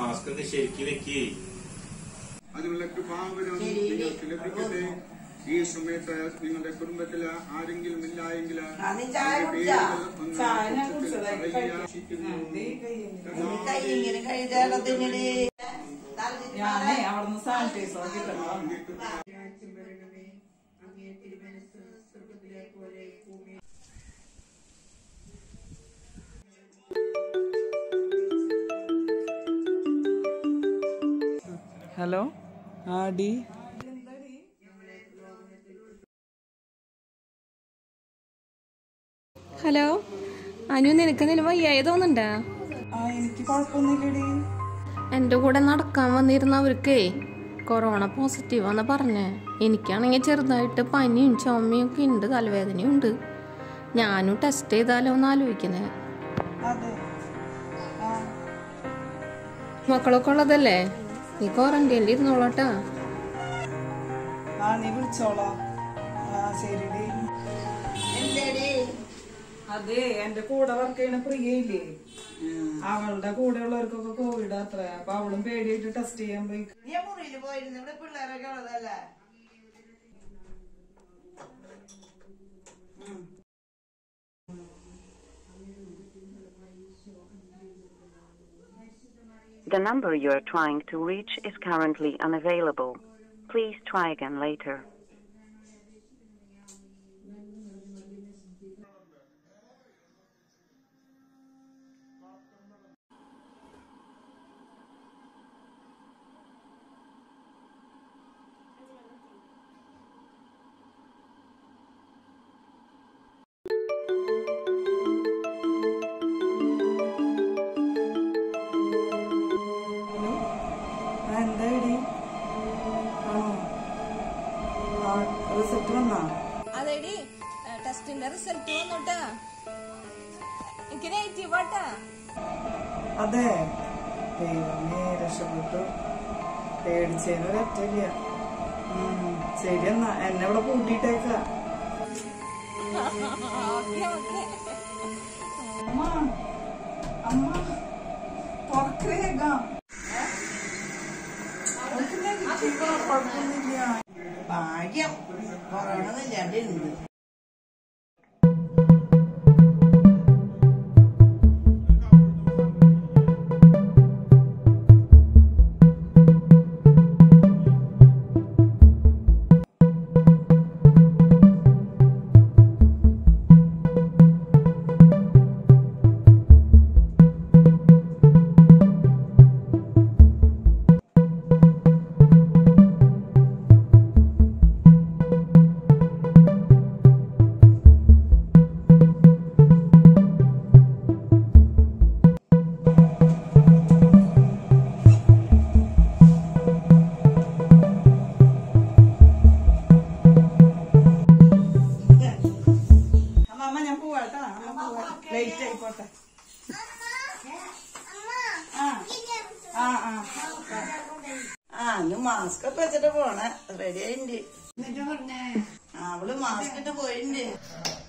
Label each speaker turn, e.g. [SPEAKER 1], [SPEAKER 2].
[SPEAKER 1] Mask ഒന്ന് ശരിക്ക് വെക്കേ
[SPEAKER 2] അതിനുള്ള കൃപാവരം നിങ്ങൾക്ക് ലഭിക്കട്ടെ ഈ സമയത്ത് നിങ്ങളുടെ കുടുംബത്തിൽ ആരെങ്കിലും ഇല്ല എങ്കിൽ
[SPEAKER 3] ആ, നീ ചായ കുടിച്ചാ?
[SPEAKER 4] ചായ ഞാൻ കുടിച്ചതാ, ഇപ്പൊ കഴിക്കാം.
[SPEAKER 3] കൈ ഇങ്ങനെ കഴുകാലതിനടി
[SPEAKER 4] ഞാനേ അവിടുന്ന് സാനിറ്റൈസർ കിട്ടണോ ഹലോ ആടി
[SPEAKER 5] ഹലോ അനു നിനക്ക് നില വയ്യായി തോന്നുന്നുണ്ടാ
[SPEAKER 4] ആ എനിക്ക് കുഴപ്പമൊന്നുമില്ലടി
[SPEAKER 5] എൻ്റെ കൂടെ നടക്കാൻ വന്നിരുന്നവർക്കേ കൊറോണ പോസിറ്റീവാന്ന് പറഞ്ഞേ എനിക്കാണെങ്കിൽ ചെറുതായിട്ട് പനിയും ചുമയും ഒക്കെ ഉണ്ട് തലവേദനയും ഉണ്ട് ഞാനും ടെസ്റ്റ് ചെയ്താലോ എന്ന് ആലോചിക്കുന്നേ
[SPEAKER 4] അതെ ആ
[SPEAKER 5] മക്കളൊക്കെ ഉള്ളതല്ലേ നീ ക്വാറന്റൈനിൽ ഇരുന്നോളട്ടാ
[SPEAKER 4] ആ നീ വിളിച്ചോളാം ആ ശരിടി
[SPEAKER 3] എന്തേടി
[SPEAKER 4] അതെ എന്റെ കൂടെ വർക്ക് ചെയ്യണ പ്രിയയില്ലേ അവളുടെ കൂടെ ഉള്ളവർക്കൊക്കെ കോവിഡ് അത്ര അപ്പൊ അവളും പേടിയായിട്ട് ടെസ്റ്റ് ചെയ്യാൻ പോയി
[SPEAKER 3] നീ ആ മുറിയില് പോയിരുന്നു ഇവിടെ പിള്ളേരൊക്കെ ഉള്ളതല്ലേ
[SPEAKER 6] The number you are trying to reach is currently unavailable. Please try again later.
[SPEAKER 4] ആ, എന്താടി ആണോ ആ റിസൾട്ട് വന്നാ
[SPEAKER 5] അതെടി ടെസ്റ്റിന്റെ റിസൾട്ട് വന്നോട്ടാ എനിക്ക് നെഗറ്റീവ് ആട്ടാ
[SPEAKER 4] അതെ ദൈവമേ രക്ഷപ്പെട്ടു പേടിച്ചതിന് ഒരൊറ്റയില്ല ശരി എന്നാ എന്നെ ഇവിടെ കൂട്ടിയിട്ടേക്ക അമ്മ അമ്മ തുറക്കേക്കാം കുഴപ്പമൊന്നുമില്ല
[SPEAKER 3] ഭാഗ്യം കൊറോണ ഇല്ലാണ്ട് ഉണ്ട്
[SPEAKER 4] അമ്മ അമ്മ ഞാൻ പോവാട്ടാ ലേറ്റ് ആയിക്കോട്ടെ ആ ആ ആ
[SPEAKER 3] ആ ഇന്ന് മാസ്ക് ഒക്കെ വെച്ചിട്ട് പോണേ റെഡി ആയിണ്ട് ആ, അവള് മാസ്ക് ഇട്ട് പോയിണ്ട്